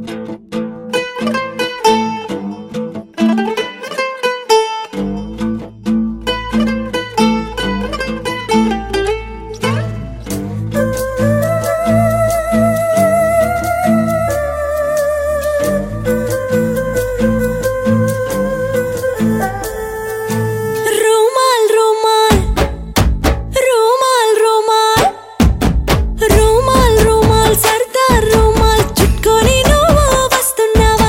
రుమాల్ రుమాల్ రుమాల్ రుమాల్ రుమాల్ రుమాల్ సర్దార్ రుమాల్ చుట్టుకొని నువ్వు వస్తున్నావా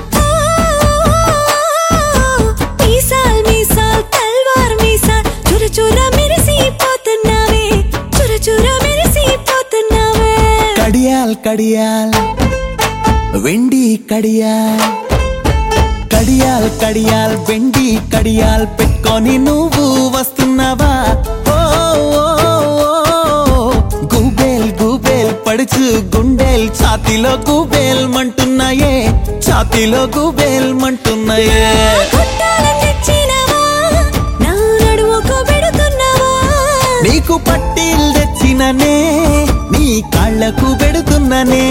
మీసాల్ మీసాల్ తల్వార్ మీసాల్ చుర చుర మెరిసిపోతున్నావే చుర చుర మెరిసిపోతున్నావే కడియాల్ కడియాల్ వెండి కడియాల్ కడియాల్ కడియాల్ వెండి కడియాల్ పెట్టుకొని నువ్వు వస్తున్నావా ఓ, ఓ, ఓ. గూబేల్ గూబేల్ పడుచు గుండెల్ ఛాతీలో గూబేల్ మంటున్నాయే ఛాతీలో గూబేల్ మంటున్నాయే కొట్టాల తెచ్చినవా నా నడుముకు పెడుతున్నావా నీకు పట్టీలు తెచ్చిననే నీ కాళ్లకు పెడుతున్ననే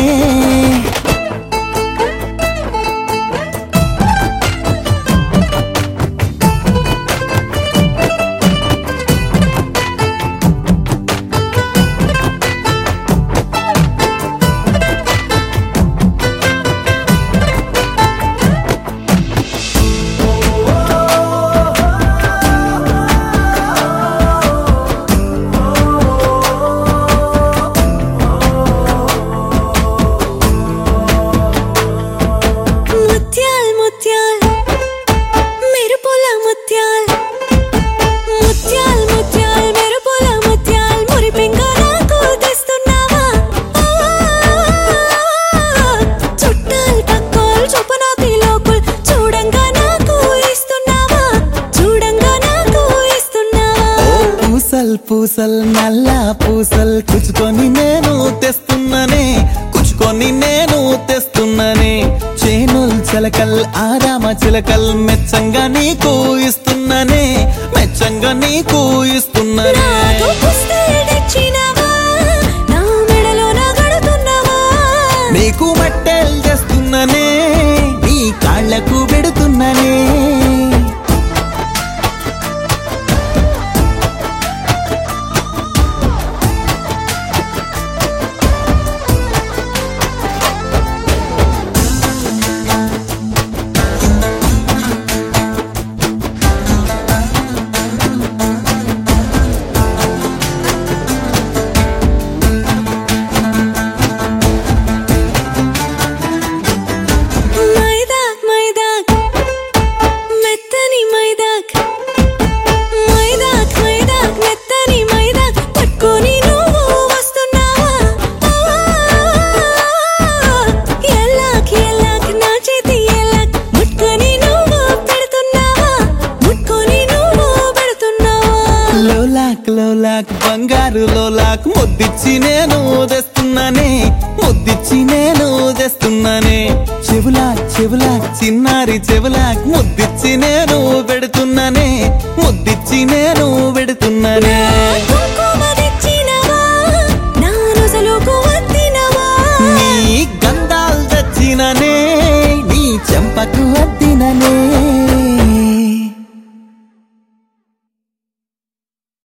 ముత్యాల్ ముత్యాల్ మెరుపుల ముత్యాల్ ముత్యాల్ ముత్యాల్ మెరుపుల ముత్యాల్ మురిపెంగా నాకు తెస్తున్నావా చుట్టాల్ పక్కోల్ చుపనాతి లోకుల్ చూడంగా నాకు ఇస్తున్నావా చూడంగా నాకు ఇస్తున్నావా ఓ పూసల్ పూసల్ నల్ల పూసల్ కుచుకొని నేను తెస్తున్ననే కుచుకొని నేను తెస్తున్ననే చేనుల్ చిలకల్ ఆరామ చిలకల్ మెచ్చంగా నీకు ఇస్తున్ననే మెచ్చంగా నీకు ఇస్తున్ననే నాకు పుస్తలు తెచ్చినవా నా మెడలో నగడుతున్నావా నీకు మట్టెల్ చేస్తున్ననే నీ కాళ్లకు పెడుతున్ననే మైదాక్ మైదాక్ మెత్తని మైదాక్ మైదాక్ మైదాక్ మెత్తని మైదాక్ పట్టుకొని నువ్వు వస్తున్నావా ఎల్లాక్ ఎల్లాక్ నా చేతి ఎల్లాక్ ముట్టుకొని నువ్వు పెడుతున్నావా ముట్టుకొని నువ్వు పెడుతున్నావా లోలాక్ లోలాక్ బంగారు లోలాక్ ముద్దిచ్చి నేను తెస్తున్నానే ముద్దిచ్చి నేను తెస్తున్నానే చెవులాక్ చెవులాక్ చిన్నారి చెవులాక్ ముద్దిచ్చి నేను పెడుతున్నానే ముద్దిచ్చి నేను పెడుతున్నానే నాకు